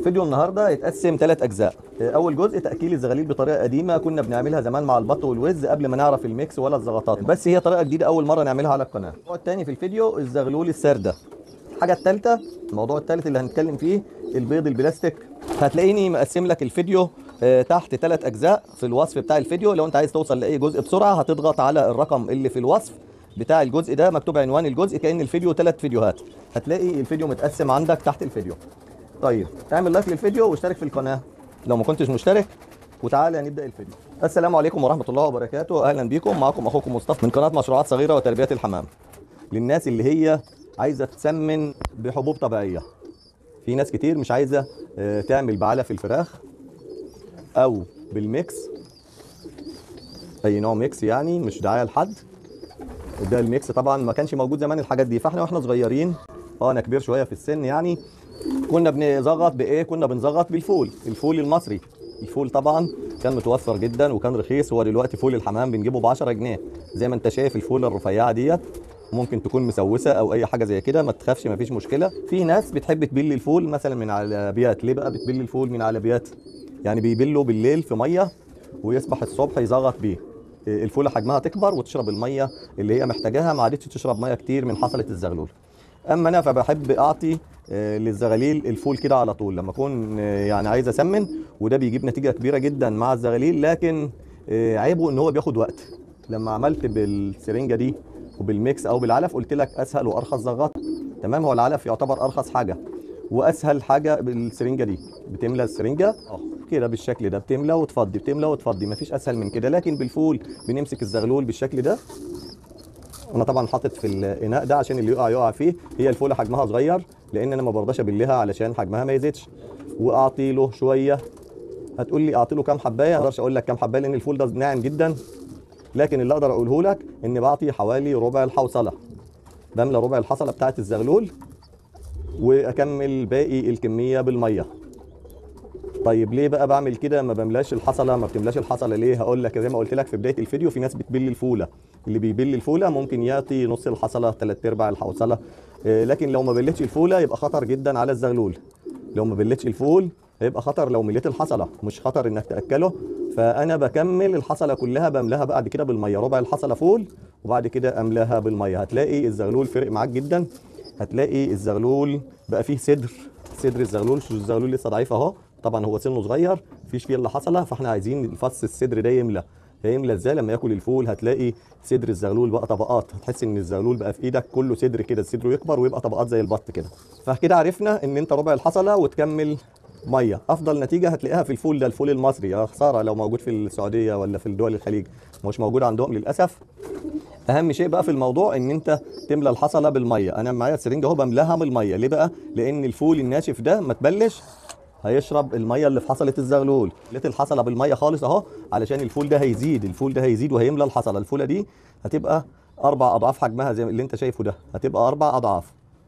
فيديو النهارده يتقسم ثلاث اجزاء اول جزء تاكيل الزغاليل بطريقه قديمه كنا بنعملها زمان مع البط والوز قبل ما نعرف الميكس ولا الزغطات بس هي طريقه جديده اول مره نعملها على القناه الموضوع الثاني في الفيديو الزغلول السرده الحاجه الثالثه الموضوع الثالث اللي هنتكلم فيه البيض البلاستيك هتلاقيني مقسم لك الفيديو آه، تحت ثلاث اجزاء في الوصف بتاع الفيديو لو انت عايز توصل لاي جزء بسرعه هتضغط على الرقم اللي في الوصف بتاع الجزء ده مكتوب عنوان الجزء كأن الفيديو ثلاث فيديوهات هتلاقي الفيديو متقسم عندك تحت الفيديو طيب اعمل لايك للفيديو واشترك في القناه لو ما كنتش مشترك وتعالى نبدا الفيديو السلام عليكم ورحمه الله وبركاته اهلا بيكم معكم اخوكم مصطفى من قناه مشروعات صغيره وتربيه الحمام للناس اللي هي عايزه تسمن بحبوب طبيعيه في ناس كتير مش عايزه آه، تعمل بعلف الفراخ او بالميكس اي نوع ميكس يعني مش دعايه لحد ده الميكس طبعا ما كانش موجود زمان الحاجات دي فاحنا واحنا صغيرين اه انا كبير شويه في السن يعني كنا بنزغط بايه كنا بنزغط بالفول الفول المصري الفول طبعا كان متوفر جدا وكان رخيص هو دلوقتي فول الحمام بنجيبه ب 10 جنيه زي ما انت شايف الفول الرفيعه ديت ممكن تكون مسوسه او اي حاجه زي كده ما تخافش ما فيش مشكله في ناس بتحب تبل الفول مثلا من على بيات ليه بقى بتبل الفول من على بيات يعني بيبله بالليل في ميه ويصبح الصبح يزغط بيه الفوله حجمها تكبر وتشرب الميه اللي هي محتاجاها ما عادتش تشرب ميه كتير من حصله الزغلول اما انا فبحب اعطي آه، للزغاليل الفول كده على طول لما اكون آه، يعني عايز اسمن وده بيجيب نتيجه كبيره جدا مع الزغاليل لكن آه، عيبه ان هو بياخد وقت لما عملت بالسرنجه دي وبالميكس او بالعلف قلت لك اسهل وارخص زغط تمام هو العلف يعتبر ارخص حاجه واسهل حاجه بالسرنجه دي بتملى السرنجه اه كده بالشكل ده بتملى وتفضي بتملى وتفضي مفيش اسهل من كده لكن بالفول بنمسك الزغلول بالشكل ده انا طبعا حاطط في الاناء ده عشان اللي يقع يقع فيه هي الفوله حجمها صغير لان انا ما برضاش ابلها علشان حجمها ما يزيدش واعطي له شويه هتقول لي اعطي له كام حبايه ما اقدرش اقول لك كام حبايه لان الفول ده ناعم جدا لكن اللي اقدر اقوله لك ان بعطي حوالي ربع الحوصله بملى ربع الحصله بتاعه الزغلول واكمل باقي الكميه بالميه طيب ليه بقى بعمل كده ما بملاش الحصله ما بتملاش الحصله ليه هقول لك زي ما قلت لك في بدايه الفيديو في ناس بتبل الفوله اللي بيبل الفوله ممكن يعطي نص الحصله ثلاث ارباع الحوصله آه، لكن لو ما بلتش الفوله يبقى خطر جدا على الزغلول لو ما بلتش الفول هيبقى خطر لو مليت الحصله مش خطر انك تاكله فانا بكمل الحصله كلها بملاها بعد كده بالميه ربع الحصله فول وبعد كده املاها بالميه هتلاقي الزغلول فرق معاك جدا هتلاقي الزغلول بقى فيه صدر صدر الزغلول شوف الزغلول لسه ضعيف اهو طبعا هو سنه صغير مفيش فيه الا حصله فاحنا عايزين الفص الصدر ده يملى هيملى ازاي لما ياكل الفول هتلاقي صدر الزغلول بقى طبقات هتحس ان الزغلول بقى في ايدك كله صدر كده صدره يكبر ويبقى طبقات زي البط كده فكده عرفنا ان انت ربع الحصله وتكمل ميه افضل نتيجه هتلاقيها في الفول ده الفول المصري يا خساره لو موجود في السعوديه ولا في الدول الخليج مش موجود عندهم للاسف اهم شيء بقى في الموضوع ان انت تملى الحصله بالميه انا معايا السرنجه اهو بملاها بالميه ليه بقى لان الفول الناشف ده ما تبلش هيشرب الميه اللي في حصله الزغلول لقيت الحصله بالميه خالص اهو علشان الفول ده هيزيد الفول ده هيزيد وهيملى الحصله الفوله دي هتبقى اربع اضعاف حجمها زي اللي انت شايفه ده هتبقى اربع اضعاف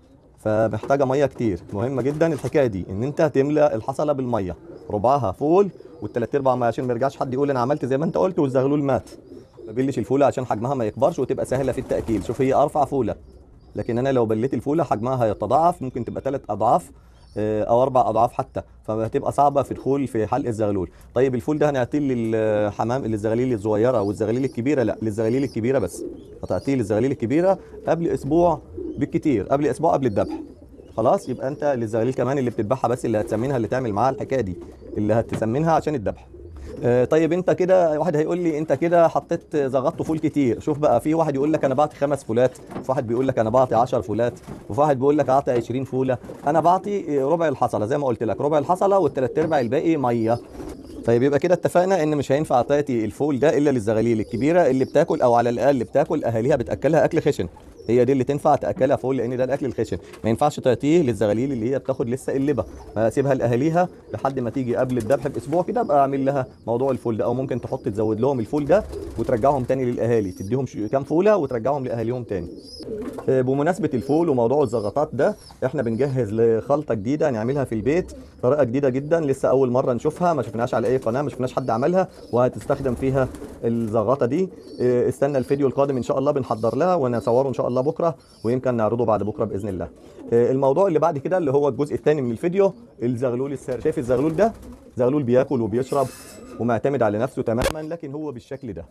فمحتاجه ميه كتير مهمه جدا الحكايه دي ان انت تملى الحصله بالميه ربعها فول والتلات ارباع ميه عشان ما يرجعش حد يقول انا عملت زي ما انت قلت والزغلول مات ما بلش الفوله عشان حجمها ما يكبرش وتبقى سهله في التاكيل شوف هي ارفع فوله لكن انا لو بليت الفوله حجمها هيتضاعف ممكن تبقى ثلاث اضعاف آه، او اربع اضعاف حتى فهتبقى صعبه في دخول في حلق الزغلول طيب الفول ده هنعطيه للحمام للزغاليل الصغيره والزغاليل الكبيره لا للزغاليل الكبيره بس هتعطيه للزغاليل الكبيره قبل اسبوع بالكتير قبل اسبوع قبل الذبح خلاص يبقى انت للزغاليل كمان اللي بتذبحها بس اللي هتسمنها اللي تعمل معاها الحكايه دي اللي هتسمنها عشان الذبح آه، طيب انت كده واحد هيقول لي انت كده حطيت زغطت فول كتير شوف بقى في واحد يقول لك انا بعطي خمس فولات وفي واحد بيقول لك انا بعطي 10 فولات وفي واحد بيقول لك اعطي 20 فوله انا بعطي ربع الحصله زي ما قلت لك ربع الحصله والثلاث ارباع الباقي ميه طيب يبقى كده اتفقنا ان مش هينفع تعطي الفول ده الا للزغاليل الكبيره اللي بتاكل او على الاقل بتاكل اهاليها بتاكلها اكل خشن هي دي اللي تنفع تاكلها فول لان ده الاكل الخشن ما ينفعش تعطيه للزغاليل اللي هي بتاخد لسه اللبه فسيبها لاهاليها لحد ما تيجي قبل الذبح باسبوع كده ابقى اعمل لها موضوع الفول ده او ممكن تحط تزود لهم الفول ده وترجعهم تاني للاهالي تديهم ش- كام فوله وترجعهم لاهاليهم تاني آه، بمناسبه الفول وموضوع الزغطات ده احنا بنجهز لخلطه جديده نعملها في البيت طريقه جديده جدا لسه اول مره نشوفها ما شفناهاش على اي قناه ما شفناش حد عملها وهتستخدم فيها الزغطه دي آه، استنى الفيديو القادم ان شاء الله بنحضر لها ونصوره ان شاء الله الله بكره ويمكن نعرضه بعد بكره باذن الله آه، الموضوع اللي بعد كده اللي هو الجزء الثاني من الفيديو الزغلول السر شايف الزغلول ده زغلول بياكل وبيشرب ومعتمد على نفسه تماما لكن هو بالشكل ده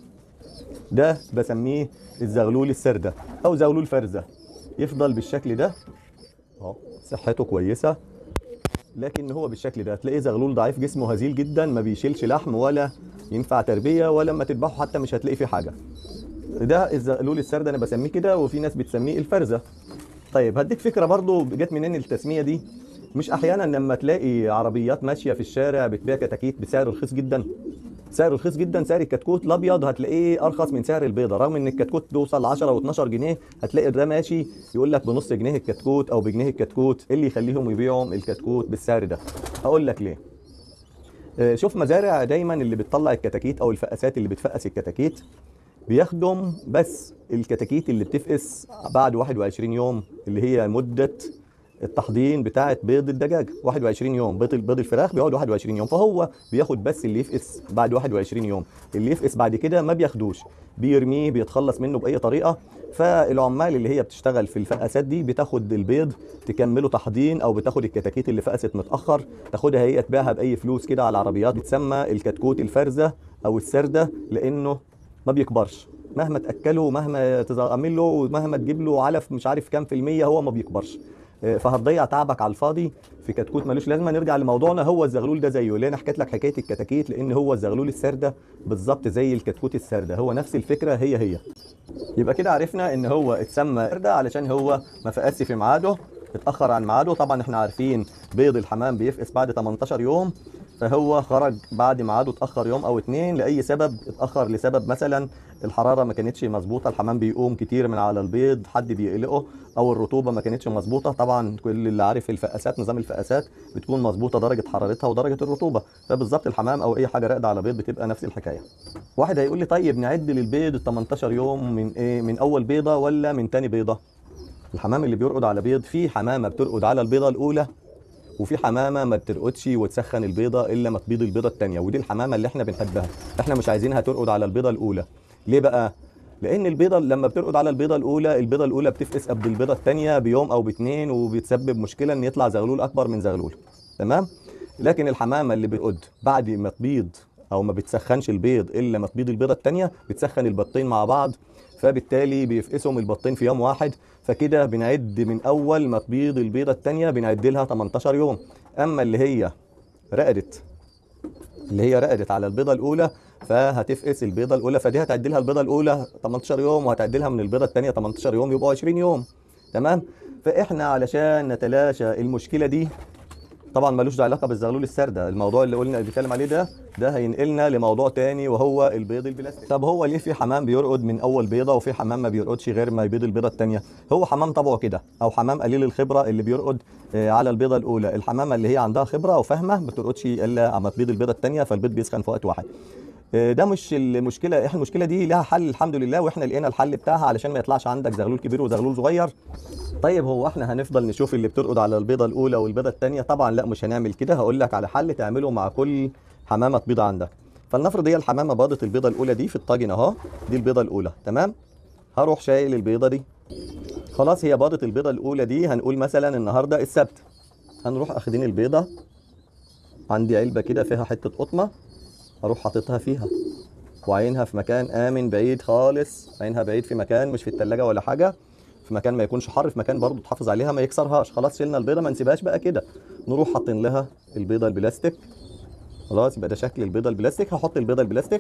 ده بسميه الزغلول السردة او زغلول فرزة يفضل بالشكل ده اهو صحته كويسة لكن هو بالشكل ده تلاقيه زغلول ضعيف جسمه هزيل جدا ما بيشيلش لحم ولا ينفع تربية ولا لما تذبحه حتى مش هتلاقي فيه حاجة ده الزغلول السردة انا بسميه كده وفي ناس بتسميه الفرزة طيب هديك فكرة برضو جت منين التسمية دي مش احيانا لما تلاقي عربيات ماشية في الشارع بتبيع كتاكيت بسعر رخيص جدا سعره رخيص جدا سعر الكتكوت الابيض هتلاقيه ارخص من سعر البيضه رغم ان الكتكوت بيوصل 10 و12 جنيه هتلاقي ده ماشي يقول لك بنص جنيه الكتكوت او بجنيه الكتكوت إيه اللي يخليهم يبيعوا الكتكوت بالسعر ده هقول لك ليه آه، شوف مزارع دايما اللي بتطلع الكتاكيت او الفقاسات اللي بتفقس الكتاكيت بيخدم بس الكتاكيت اللي بتفقس بعد 21 يوم اللي هي مده التحضير بتاعه بيض الدجاج 21 يوم بيض بيض الفراخ بيقعد 21 يوم فهو بياخد بس اللي يفقس بعد 21 يوم اللي يفقس بعد كده ما بياخدوش بيرميه بيتخلص منه باي طريقه فالعمال اللي هي بتشتغل في الفقاسات دي بتاخد البيض تكمله تحضير او بتاخد الكتاكيت اللي فقست متاخر تاخدها هي تبيعها باي فلوس كده على العربيات بتسمى الكتكوت الفرزه او السرده لانه ما بيكبرش مهما تاكله مهما تعمل له ومهما تجيب له علف مش عارف كام في الميه هو ما بيكبرش آه، فهتضيع تعبك على الفاضي في كتكوت ملوش لازمه نرجع لموضوعنا هو الزغلول ده زيه ليه انا حكيت لك حكايه الكتاكيت لان هو الزغلول السرده بالظبط زي الكتكوت السرده هو نفس الفكره هي هي يبقى كده عرفنا ان هو اتسمى سرده علشان هو ما فقسش في ميعاده اتاخر عن ميعاده طبعا احنا عارفين بيض الحمام بيفقس بعد 18 يوم فهو خرج بعد ميعاده اتاخر يوم او اتنين لاي سبب اتاخر لسبب مثلا الحراره ما كانتش مظبوطه الحمام بيقوم كتير من على البيض حد بيقلقه او الرطوبه ما كانتش مظبوطه طبعا كل اللي عارف الفقاسات نظام الفقاسات بتكون مظبوطه درجه حرارتها ودرجه الرطوبه فبالظبط الحمام او اي حاجه راقده على بيض بتبقى نفس الحكايه واحد هيقول لي طيب نعد للبيض ال 18 يوم من ايه من اول بيضه ولا من تاني بيضه الحمام اللي بيرقد على بيض في حمامه بترقد على البيضه الاولى وفي حمامه ما بترقدش وتسخن البيضه الا ما تبيض البيضه الثانيه ودي الحمامه اللي احنا بنحبها احنا مش عايزينها ترقد على البيضه الاولى ليه بقى لان البيضه لما بترقد على البيضه الاولى البيضه الاولى بتفقس قبل البيضه الثانيه بيوم او باتنين وبتسبب مشكله ان يطلع زغلول اكبر من زغلول تمام لكن الحمامه اللي بترقد بعد ما تبيض او ما بتسخنش البيض الا ما تبيض البيضه الثانيه بتسخن البيضتين مع بعض فبالتالي بيفقسهم البيضتين في يوم واحد فكده بنعد من اول ما تبيض البيضه الثانيه بنعد لها 18 يوم اما اللي هي رقدت اللي هي رقدت على البيضه الاولى فهتفقس البيضه الاولى فدي هتعدلها البيضه الاولى 18 يوم وهتعدلها من البيضه الثانيه 18 يوم يبقوا 20 يوم تمام فاحنا علشان نتلاشى المشكله دي طبعا ملوش علاقه بالزغلول السرده الموضوع اللي قلنا بنتكلم عليه ده ده هينقلنا لموضوع تاني وهو البيض البلاستيك طب هو ليه في حمام بيرقد من اول بيضه وفي حمام ما بيرقدش غير ما يبيض البيضه الثانيه هو حمام طبعه كده او حمام قليل الخبره اللي بيرقد آه، على البيضه الاولى الحمامه اللي هي عندها خبره وفاهمه ما بترقدش الا اما تبيض البيضه الثانيه فالبيض بيسخن في وقت واحد آه، ده مش المشكله احنا المشكله دي لها حل الحمد لله واحنا لقينا الحل بتاعها علشان ما يطلعش عندك زغلول كبير وزغلول صغير طيب هو احنا هنفضل نشوف اللي بترقد على البيضه الاولى والبيضه الثانيه طبعا لا مش هنعمل كده هقول لك على حل تعمله مع كل حمامه بيضه عندك فلنفرض هي الحمامه باضت البيضه الاولى دي في الطاجن اهو دي البيضه الاولى تمام هروح شايل البيضه دي خلاص هي باضت البيضه الاولى دي هنقول مثلا النهارده السبت هنروح اخدين البيضه عندي علبه كده فيها حته قطمه اروح حاططها فيها وعينها في مكان امن بعيد خالص عينها بعيد في مكان مش في التلاجة ولا حاجه في مكان ما يكونش حر في مكان برضو تحافظ عليها ما يكسرهاش خلاص شلنا البيضه ما نسيبهاش بقى كده نروح حاطين لها البيضه البلاستيك خلاص يبقى ده شكل البيضه البلاستيك هحط البيضه البلاستيك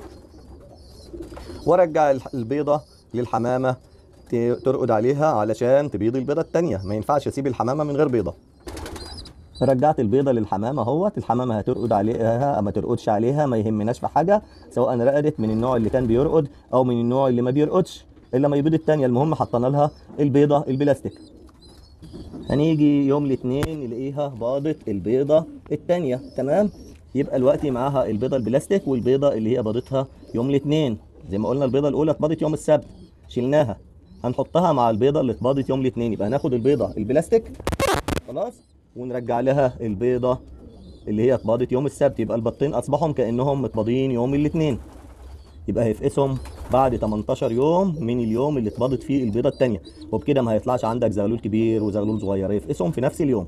وارجع الح- البيضه للحمامه ت- ترقد عليها علشان تبيض البيضه الثانيه ما ينفعش اسيب الحمامه من غير بيضه رجعت البيضه للحمامه اهوت الحمامه هترقد عليها ما ترقدش عليها ما يهمناش في حاجه سواء رقدت من النوع اللي كان بيرقد او من النوع اللي ما بيرقدش الا ما يبيض الثانيه المهم حطينا لها البيضه البلاستيك هنيجي يوم الاثنين نلاقيها باضت البيضه الثانيه تمام يبقى الوقت معاها البيضه البلاستيك والبيضه اللي هي باضتها يوم الاثنين زي ما قلنا البيضه الاولى اتباضت يوم السبت شلناها هنحطها مع البيضه اللي اتباضت يوم الاثنين يبقى هناخد البيضه البلاستيك خلاص ونرجع لها البيضه اللي هي اتباضت يوم السبت يبقى البطين اصبحوا كانهم متباضين يوم الاثنين يبقى هيفقسهم بعد 18 يوم من اليوم اللي اتباضت فيه البيضه الثانيه وبكده ما هيطلعش عندك زغلول كبير وزغلول صغير هيفقسهم في نفس اليوم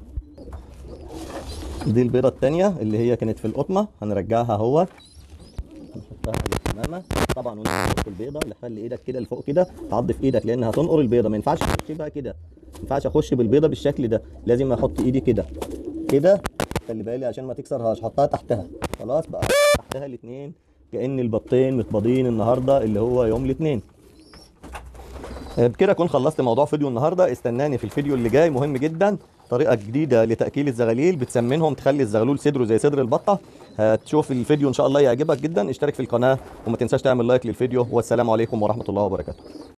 دي البيضه الثانيه اللي هي كانت في القطمه هنرجعها اهوت نحطها على الكمامه طبعا وانت بتحط البيضه اللي خلي ايدك كده لفوق كده تعض في ايدك لان هتنقر البيضه ما ينفعش تخش بقى كده ما ينفعش اخش بالبيضه بالشكل ده لازم احط ايدي كده كده خلي بالي عشان ما تكسرهاش حطها تحتها خلاص بقى تحتها الاثنين كأن البطين متباضين النهارده اللي هو يوم الاثنين بكده اكون خلصت موضوع فيديو النهارده استناني في الفيديو اللي جاي مهم جدا طريقه جديده لتاكيل الزغاليل بتسمنهم تخلي الزغلول صدره زي صدر البطه هتشوف الفيديو ان شاء الله يعجبك جدا اشترك في القناه وما تنساش تعمل لايك للفيديو والسلام عليكم ورحمه الله وبركاته